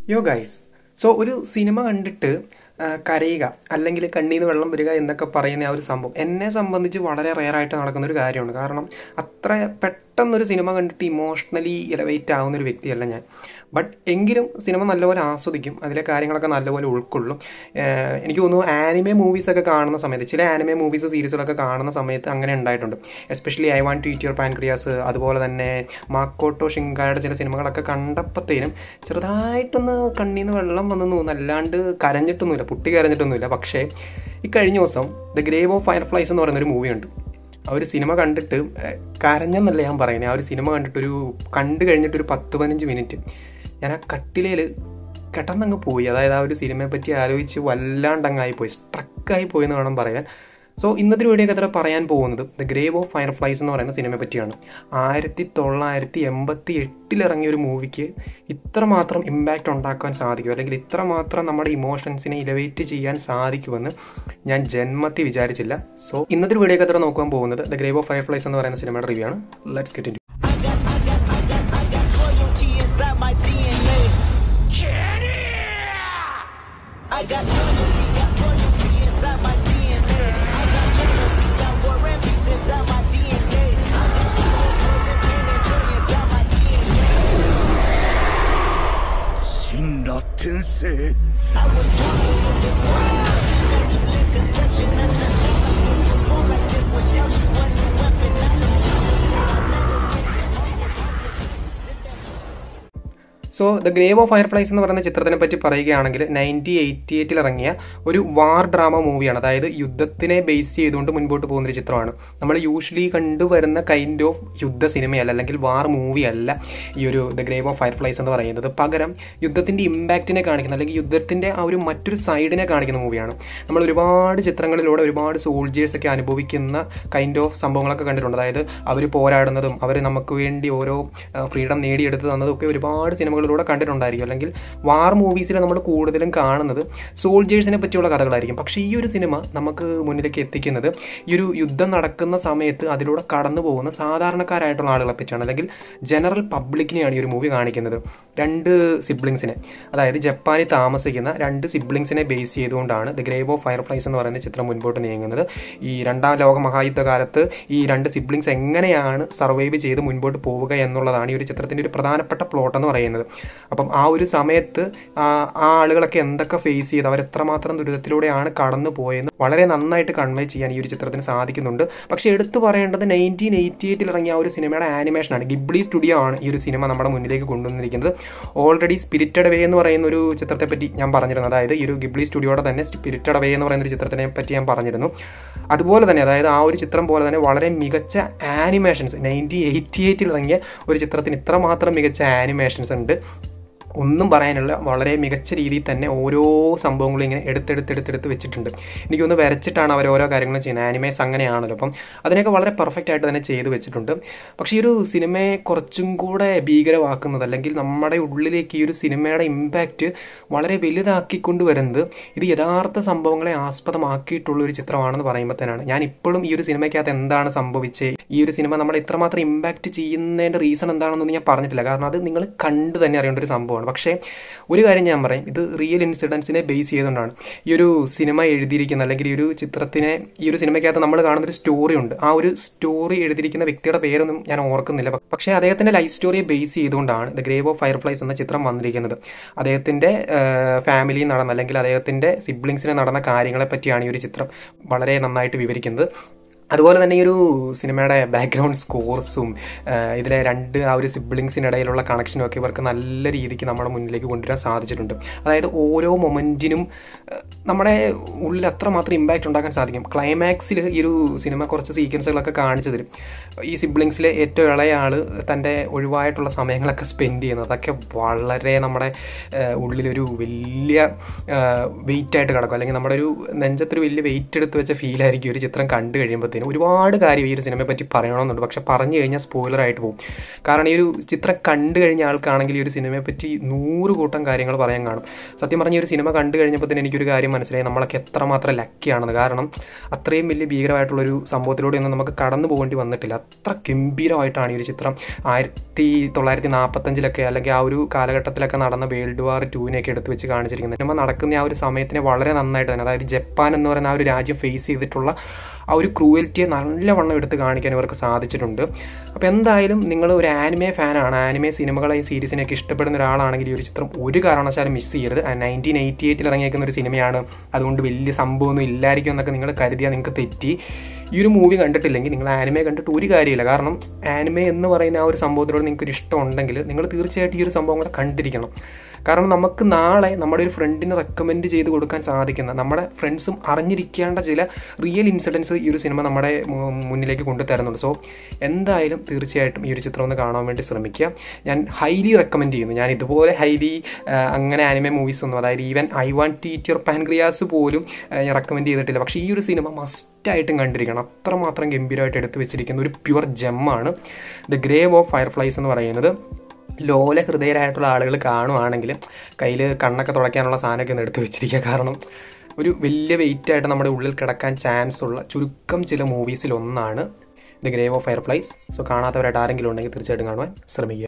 യോ guys so ഒരു cinema കണ്ടിട്ട് ആ, കരയുക അല്ലെങ്കിൽ കണ്ണീന്ന് വെള്ളം വരിക എന്നൊക്കെ പറയുന്ന ആ ഒരു സംഭവം എന്നെ സംബന്ധിച്ച് വളരെ റെയറായിട്ട് നടക്കുന്ന ഒരു കാര്യമാണ് കാരണം അത്ര പെട്ടെന്നൊരു സിനിമ കണ്ടിട്ട് ഇമോഷണലി എലവേറ്റ് ആവുന്ന ഒരു വ്യക്തിയല്ല ഞാൻ ബട്ട് എങ്കിലും സിനിമ നല്ലപോലെ ആസ്വദിക്കും അതിലെ കാര്യങ്ങളൊക്കെ നല്ലപോലെ ഉൾക്കൊള്ളും ഏഹ് എനിക്ക് തോന്നുന്നു ആനിമെ മൂവീസൊക്കെ കാണുന്ന സമയത്ത് ചില ആനിമെ മൂവീസ് സീരീസുകളൊക്കെ കാണുന്ന സമയത്ത് അങ്ങനെ ഉണ്ടായിട്ടുണ്ട് especially I want to eat your pancreas അതുപോലെ തന്നെ മാക്കോട്ടോ ഷിങ്കായുടെ ചില സിനിമകളൊക്കെ കണ്ടപ്പോഴത്തേനും ചെറുതായിട്ടൊന്ന് കണ്ണീന്ന് വെള്ളം വന്നു തോന്നുന്നു അല്ലാണ്ട് കരഞ്ഞിട്ടൊന്നുമില്ല പുട്ടി കരഞ്ഞിട്ടൊന്നുമില്ല പക്ഷേ ഈ കഴിഞ്ഞ ദിവസം the grave of fire flies എന്ന് പറയുന്ന ഒരു മൂവിയുണ്ട് ആ ഒരു സിനിമ കണ്ടിട്ട് ഏഹ്, കരഞ്ഞെന്നല്ല ഞാൻ പറയുന്നത് ആ ഒരു സിനിമ കണ്ടിട്ടൊരു കണ്ടു കഴിഞ്ഞിട്ടൊരു പത്ത് പതിനഞ്ച് മിനിറ്റ് ഞാൻ ആ കട്ടിലേൽ കിടന്നങ്ങ് പോയി അതായത് ആ ഒരു സിനിമയെ പറ്റി ആലോചിച്ച് വല്ലാണ്ടങ്ങായി പോയി സ്ട്രക്കായി പോയി എന്ന് വേണം പറയാൻ സോ ഇന്നത്തെ വീഡിയോ കഥ പറയാൻ പോകുന്നത് the grave of fire flies എന്ന് പറയുന്ന സിനിമയെ പറ്റിയാണ് ആയിരത്തി തൊള്ളായിരത്തി എൺപത്തി എട്ടിൽ ഇറങ്ങിയ ഒരു മൂവിക്ക് ഇത്രമാത്രം ഇമ്പാക്റ്റ് ഉണ്ടാക്കാൻ സാധിക്കും അല്ലെങ്കിൽ ഇത്രമാത്രം നമ്മുടെ ഇമോഷൻസിനെ ഇലവേറ്റ് ചെയ്യാൻ സാധിക്കുമെന്ന് ഞാൻ ജന്മത്തിൽ വിചാരിച്ചില്ല സോ ഇന്നത്തെ വീഡിയോ കഥ നോക്കാൻ പോകുന്നത് the grave of fire flies എന്ന് പറയുന്ന സിനിമയുടെ റിവ്യൂ ആണ് let's get in loyalty inside my DNA. I got loyalty, got loyalty inside my DNA. I got memories, got war and peace inside my DNA. I got poison, pain, and joy inside my DNA. 神羅転生 I was born with this is why immaculate conception. I just thought I was perform like this without you. A new weapon, I know. So the grave of fire flies എന്ന് പറയുന്ന ചിത്രത്തിനെ പറ്റി പറയുകയാണെങ്കിൽ ninety eighty എയ്റ്റിൽ ഇറങ്ങിയ ഒരു വാർ drama മൂവിയാണ് അതായത് യുദ്ധത്തിനെ base ചെയ്തുകൊണ്ട് മുൻപോട്ട് പോകുന്ന ഒരു ചിത്രമാണ് നമ്മൾ യൂഷ്വലി കണ്ടുവരുന്ന കൈൻഡ് ഓഫ് യുദ്ധ സിനിമയല്ല അല്ലെങ്കിൽ വാർ മൂവി അല്ല ഈ ഒരു the grave of fire flies എന്ന് പറയുന്നത് പകരം യുദ്ധത്തിന്റെ ഇമ്പാക്റ്റിനെ കാണിക്കുന്ന അല്ലെങ്കിൽ യുദ്ധത്തിന്റെ ആ ഒരു മറ്റൊരു സൈഡിനെ കാണിക്കുന്ന മൂവിയാണ് നമ്മൾ ഒരുപാട് ചിത്രങ്ങളിലൂടെ ഒരുപാട് സോൾജേഴ്സ് ഒക്കെ അനുഭവിക്കുന്ന കൈൻഡ് ഓഫ് സംഭവങ്ങളൊക്കെ കണ്ടിട്ടുണ്ട് അതായത് അവർ പോരാടുന്നതും അവർ നമുക്ക് വേണ്ടി ഓരോ ഫ്രീഡം നേടിയെടുത്ത് തന്നതും ഒക്കെ ഒരുപാട് സിനിമകളിലൂടെ കണ്ടിട്ടുണ്ടായിരിക്കും അല്ലെങ്കിൽ വാർ മൂവീസിൽ നമ്മൾ കൂടുതലും കാണുന്നത് സോൾജേഴ്സിനെ പറ്റിയുള്ള കഥകളായിരിക്കും പക്ഷേ ഈ ഒരു സിനിമ നമുക്ക് മുന്നിലേക്ക് എത്തിക്കുന്നത് ഈ ഒരു യുദ്ധം നടക്കുന്ന സമയത്ത് അതിലൂടെ കടന്നു പോകുന്ന സാധാരണക്കാരായിട്ടുള്ള ആളുകളെ പറ്റിയാണ് അല്ലെങ്കിൽ ജനറൽ പബ്ലിക്കിനെയാണ് ഈ ഒരു മൂവി കാണിക്കുന്നത് രണ്ട് സിബ്ലിങ്സിനെ അതായത് ജപ്പാനിൽ താമസിക്കുന്ന രണ്ട് സിബ്ലിങ്സിനെ ബേസ് ചെയ്തുകൊണ്ടാണ് the grave of fire flies എന്ന് പറയുന്ന ചിത്രം മുൻപോട്ട് നീങ്ങുന്നത് ഈ രണ്ടാം ലോക മഹായുദ്ധ കാലത്ത് ഈ രണ്ട് സിബ്ലിങ്സ് എങ്ങനെയാണ് സർവൈവ് ചെയ്ത് മുൻപോട്ട് പോവുക എന്നുള്ളതാണ് ഈ ഒരു ചിത്രത്തിന്റെ ഒരു പ്രധാനപ്പെട്ട പ്ലോട്ട് എന്ന് പറയുന്നത് അപ്പം ആ ഒരു സമയത്ത് ആ ആ ആളുകളൊക്കെ എന്തൊക്കെ ഫേസ് ചെയ്ത് അവർ എത്രമാത്രം ദുരിതത്തിലൂടെയാണ് കടന്നു പോയെന്ന് വളരെ നന്നായിട്ട് കൺവേ ചെയ്യാൻ ഈ ഒരു ചിത്രത്തിന് സാധിക്കുന്നുണ്ട് പക്ഷേ എടുത്തു പറയേണ്ടത് നയൻറ്റീൻ എയ്റ്റി എയ്റ്റിൽ ഇറങ്ങിയ ആ ഒരു സിനിമയുടെ ആനിമേഷനാണ് ഗിബ്ലി സ്റ്റുഡിയോ ആണ് ഈ ഒരു സിനിമ നമ്മുടെ മുന്നിലേക്ക് കൊണ്ടുവന്നിരിക്കുന്നത് ഓൾറെഡി സ്പിരിറ്റഡ് വേ എന്ന് പറയുന്ന ഒരു ചിത്രത്തെ പറ്റി ഞാൻ പറഞ്ഞിരുന്നു അതായത് ഈ ഒരു ഗിബ്ലി സ്റ്റുഡിയോയുടെ തന്നെ സ്പിരിറ്റഡ് വേ എന്ന് പറയുന്ന ഒരു ചിത്രത്തിനെ പറ്റി ഞാൻ പറഞ്ഞിരുന്നു അതുപോലെ തന്നെ അതായത് ആ ഒരു ചിത്രം പോലെ തന്നെ വളരെ മികച്ച ആനിമേഷൻസ് നയൻറ്റീൻ എയ്റ്റി എയ്റ്റിൽ ഇറങ്ങിയ ഒരു ചിത്രത്തിന് ഇത്രമാത്രം മികച്ച ആനിമേഷൻസ് ഉണ്ട് ഒന്നും പറയാനുള്ള വളരെ മികച്ച രീതിയിൽ തന്നെ ഓരോ സംഭവങ്ങളും ഇങ്ങനെ എടുത്തെടുത്തെടുത്തെടുത്ത് വെച്ചിട്ടുണ്ട് എനിക്കൊന്ന് വരച്ചിട്ടാണ് അവർ ഓരോ കാര്യങ്ങളും ചെയ്യുന്നത് ആനിമേസ് അങ്ങനെയാണല്ലോ അപ്പം അതിനൊക്കെ വളരെ പെർഫെക്റ്റ് ആയിട്ട് തന്നെ ചെയ്ത് വെച്ചിട്ടുണ്ട് പക്ഷേ ഈ ഒരു സിനിമയെ കുറച്ചും കൂടെ ഭീകരമാക്കുന്നത് അല്ലെങ്കിൽ നമ്മുടെ ഉള്ളിലേക്ക് ഈ ഒരു സിനിമയുടെ ഇമ്പാക്റ്റ് വളരെ വലുതാക്കിക്കൊണ്ട് വരുന്നത് ഇത് യഥാർത്ഥ സംഭവങ്ങളെ ആസ്പദമാക്കിയിട്ടുള്ള ഒരു ചിത്രമാണെന്ന് പറയുമ്പോൾ തന്നെയാണ് ഞാൻ ഇപ്പോഴും ഈ ഒരു സിനിമയ്ക്കകത്ത് എന്താണ് സംഭവിച്ചത് ഈ ഒരു സിനിമ നമ്മളെ ഇത്രമാത്രം ഇമ്പാക്റ്റ് ചെയ്യുന്നതിന്റെ റീസൺ എന്താണെന്നൊന്നും ഞാൻ പറഞ്ഞിട്ടില്ല കാരണം അത് നിങ്ങൾ കണ്ട് തന്നെ അറിയേണ്ട ഒരു സംഭവമാണ് പക്ഷേ ഒരു കാര്യം ഞാൻ പറയും ഇത് റിയൽ ഇൻസിഡൻസിനെ ബേസ് ചെയ്തുകൊണ്ടാണ് ഈ ഒരു സിനിമ എഴുതിയിരിക്കുന്ന അല്ലെങ്കിൽ ഈ ഒരു ചിത്രത്തിനെ ഈ ഒരു സിനിമയ്ക്കകത്ത് നമ്മൾ കാണുന്ന ഒരു സ്റ്റോറി ഉണ്ട് ആ ഒരു സ്റ്റോറി എഴുതിയിരിക്കുന്ന വ്യക്തിയുടെ പേരൊന്നും ഞാൻ ഓർക്കുന്നില്ല പക്ഷേ അദ്ദേഹത്തിന്റെ ലൈഫ് സ്റ്റോറിയെ ബേസ് ചെയ്തുകൊണ്ടാണ് the grave of fire flies എന്ന ചിത്രം വന്നിരിക്കുന്നത് അദ്ദേഹത്തിന്റെ ഫാമിലിയിൽ നടന്ന അല്ലെങ്കിൽ അദ്ദേഹത്തിന്റെ സിബ്ലിങ്സിന് നടന്ന കാര്യങ്ങളെ പറ്റിയാണ് ഈ ഒരു ചിത്രം വളരെ നന്നായിട്ട് വിവരിക്കുന്നത് അതുപോലെ തന്നെ ഈ ഒരു സിനിമയുടെ ബാക്ക്ഗ്രൗണ്ട് സ്കോർസും ഇതിലെ രണ്ട് ആ ഒരു സിബ്ലിങ്സിനിടയിലുള്ള കണക്ഷനും ഒക്കെ ഇവർക്ക് നല്ല രീതിക്ക് നമ്മുടെ മുന്നിലേക്ക് കൊണ്ടുവരാൻ സാധിച്ചിട്ടുണ്ട് അതായത് ഓരോ മൊമെൻറ്റിനും നമ്മുടെ ഉള്ളിൽ അത്രമാത്രം ഇമ്പാക്റ്റ് ഉണ്ടാക്കാൻ സാധിക്കും ക്ലൈമാക്സിൽ ഈ ഒരു സിനിമ കുറച്ച് സീക്വൻസുകളൊക്കെ കാണിച്ചു തരും ഈ സിബ്ലിങ്സിലെ ഏറ്റവും ഇളയ ആള് തൻ്റെ ഒഴിവായിട്ടുള്ള സമയങ്ങളൊക്കെ സ്പെൻഡ് ചെയ്യുന്നത് അതൊക്കെ വളരെ നമ്മുടെ ഏഹ്, ഉള്ളിലൊരു വലിയ വെയിറ്റ് ആയിട്ട് കിടക്കും അല്ലെങ്കിൽ നമ്മുടെ ഒരു നെഞ്ചത്തൊരു വലിയ വെയിറ്റ് എടുത്ത് വെച്ച ഫീലായിരിക്കും ഒരു ചിത്രം കണ്ടു കഴിയുമ്പോഴത്തേനും കഴിയുമ്പോഴത്തേനും ഒരുപാട് കാര്യം ഈ ഒരു സിനിമയെ പറ്റി പറയണമെന്നുണ്ട് പക്ഷെ പറഞ്ഞു കഴിഞ്ഞാൽ സ്പോയിലർ ആയിട്ട് പോകും കാരണം ഈ ഒരു ചിത്രം കണ്ടു കഴിഞ്ഞ ആൾക്കാണെങ്കിൽ ഈ ഒരു സിനിമയെ പറ്റി നൂറ് കൂട്ടം കാര്യങ്ങൾ പറയാൻ കാണും സത്യം പറഞ്ഞ ഈ ഒരു സിനിമ കണ്ടു കഴിഞ്ഞപ്പോൾ തന്നെ എനിക്കൊരു കാര്യം മനസ്സിലായി നമ്മളൊക്കെ എത്രമാത്രം ലക്കിയാണെന്ന് കാരണം അത്രയും വലിയ ഭീകരമായിട്ടുള്ളൊരു സംഭവത്തിലൂടെയൊന്നും നമുക്ക് കടന്നു പോകേണ്ടി വന്നിട്ടില്ല അത്ര ഗംഭീരമായിട്ടാണ് ഈ ഒരു ചിത്രം ആയിരത്തി തൊള്ളായിരത്തി നാൽപ്പത്തഞ്ചിലൊക്കെ അല്ലെങ്കിൽ ആ ഒരു കാലഘട്ടത്തിലൊക്കെ നടന്ന വേൾഡ് വാർ ടൂവിനെയൊക്കെ എടുത്ത് വെച്ച് കാണിച്ചിരിക്കുന്നത് സിനിമ നടക്കുന്ന ആ ഒരു സമയത്തിനെ വളരെ നന്നായിട്ട് തന്നെ അതായത് ജപ്പാൻ എന്ന് പറയുന്ന ആ ഒരു രാജ്യം ഫേസ് ചെയ്തിട്ടുള്ള ആ ഒരു ക്രൂവൽറ്റിയെ നല്ലവണ്ണം എടുത്ത് കാണിക്കാൻ ഇവർക്ക് സാധിച്ചിട്ടുണ്ട് അപ്പോൾ എന്തായാലും നിങ്ങൾ ഒരു ആനിമേ ഫാനാണ് ആനിമേ സിനിമകളെയും സീരീസിനെയൊക്കെ ഇഷ്ടപ്പെടുന്ന ഒരാളാണെങ്കിൽ ഈ ഒരു ചിത്രം ഒരു കാരണവശാലും മിസ് ചെയ്യരുത് നയൻറ്റീൻ എയ്റ്റി എയ്റ്റിൽ ഇറങ്ങിയേക്കുന്ന ഒരു സിനിമയാണ് അതുകൊണ്ട് വലിയ സംഭവമൊന്നും ഇല്ലായിരിക്കും എന്നൊക്കെ നിങ്ങൾ കരുതിയാൽ നിങ്ങൾക്ക് തെറ്റി ഈ ഒരു മൂവി കണ്ടിട്ടില്ലെങ്കിൽ നിങ്ങൾ ആനിമേ കണ്ടിട്ട് ഒരു കാര്യമില്ല കാരണം ആനിമേ എന്ന് പറയുന്ന ആ ഒരു സംഭവത്തിനോട് നിങ്ങൾക്ക് ഒരു ഇഷ്ടം ഉണ്ടെങ്കിൽ നിങ്ങൾ തീർച്ചയായിട്ടും ഈ ഒരു സംഭവം കൂടെ കണ്ടിരിക്കണം കാരണം നമുക്ക് നാളെ നമ്മുടെ ഒരു ഫ്രണ്ടിന് റെക്കമെൻഡ് ചെയ്ത് കൊടുക്കാൻ സാധിക്കുന്ന നമ്മുടെ ഫ്രണ്ട്സും അറിഞ്ഞിരിക്കേണ്ട ചില റിയൽ ഇൻസിഡൻസ് ഈ ഒരു സിനിമ നമ്മുടെ മു- മുന്നിലേക്ക് കൊണ്ടുതരുന്നുണ്ട് സോ എന്തായാലും തീർച്ചയായിട്ടും ഈ ഒരു ചിത്രം ഒന്ന് കാണാൻ വേണ്ടി ശ്രമിക്കുക ഞാൻ ഹൈലി റെക്കമെൻഡ് ചെയ്യുന്നു ഞാൻ ഇതുപോലെ ഹൈലി അങ്ങനെ ആനിമേ മൂവീസ് ഒന്നും അതായത് even I want teacher pancreas പോലും ആ, ഞാൻ റെക്കമെൻഡ് ചെയ്തിട്ടില്ല പക്ഷേ ഈ ഒരു സിനിമ മസ്റ്റായിട്ടും കണ്ടിരിക്കണം അത്രമാത്രം ഗംഭീരമായിട്ട് എടുത്തു വെച്ചിരിക്കുന്ന ഒരു പ്യുവർ ജെമ്മാണ് ദ ഗ്രേവ് ഓഫ് ഫയർഫ്ലൈസ് എന്ന് പറയുന്നത് ലോല ഹൃദയരായിട്ടുള്ള ആളുകൾ കാണുവാണെങ്കിൽ കയ്യിൽ കണ്ണൊക്കെ തുടയ്ക്കാനുള്ള സാധനമൊക്കെ ഒന്ന് എടുത്തു വെച്ചിരിക്കുക കാരണം ഒരു വലിയ വെയിറ്റ് ആയിട്ട് നമ്മുടെ ഉള്ളിൽ കിടക്കാൻ ചാൻസ് ഉള്ള ചുരുക്കം ചില മൂവീസിൽ ഒന്നാണ് the grave of fireflies so കാണാത്തവരായിട്ട് ആരെങ്കിലും ഉണ്ടെങ്കിൽ തീർച്ചയായിട്ടും കാണുവാൻ ശ്രമിക്കുക